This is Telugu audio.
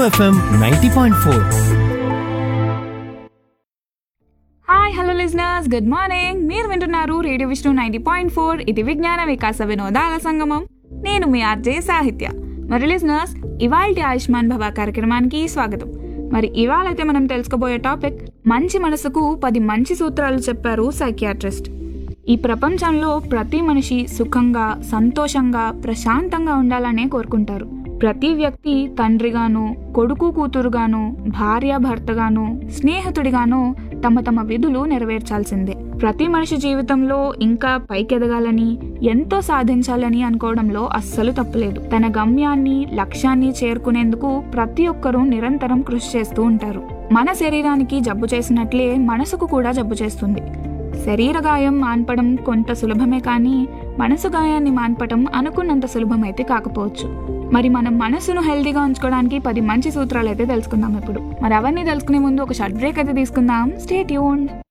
FM ninety point four hi hello listeners good morning మీరు వింటున్నారు radio Vishnu ninety point four ఇది విజ్ఞాన వికాస వినోదాల సంగమం నేను మీ ఆర్జే సాహిత్య మరి లిజనర్స్ ఇవాల్టి ఆయుష్మాన్ భవ కార్యక్రమానికి స్వాగతం మరి ఇవాళ అయితే మనం తెలుసుకోబోయే టాపిక్ మంచి మనసుకు పది మంచి సూత్రాలు చెప్పారు సైకియాట్రిస్ట్ ఈ ప్రపంచంలో ప్రతి మనిషి సుఖంగా సంతోషంగా ప్రశాంతంగా ఉండాలనే కోరుకుంటారు ప్రతి వ్యక్తి తండ్రిగాను కొడుకు కూతురుగాను భార్య భర్తగాను స్నేహితుడిగాను తమ తమ విధులు నెరవేర్చాల్సిందే ప్రతి మనిషి జీవితంలో ఇంకా పైకెదగాలని ఎంతో సాధించాలని అనుకోవడంలో అస్సలు తప్పులేదు తన గమ్యాన్ని లక్ష్యాన్ని చేరుకునేందుకు ప్రతి ఒక్కరూ నిరంతరం కృషి చేస్తూ ఉంటారు మన శరీరానికి జబ్బు చేసినట్లే మనసుకు కూడా జబ్బు చేస్తుంది శరీర గాయం మాన్పడం కొంత సులభమే కానీ మనసు గాయాన్ని మాన్పడం అనుకున్నంత సులభమైతే కాకపోవచ్చు మరి మనం మనసును హెల్తీగా ఉంచుకోవడానికి పది మంచి సూత్రాలు అయితే తెలుసుకుందాం ఇప్పుడు మరి అవన్నీ తెలుసుకునే ముందు ఒక షార్ట్ బ్రేక్ అయితే తీసుకుందాం స్టే ట్యూన్డ్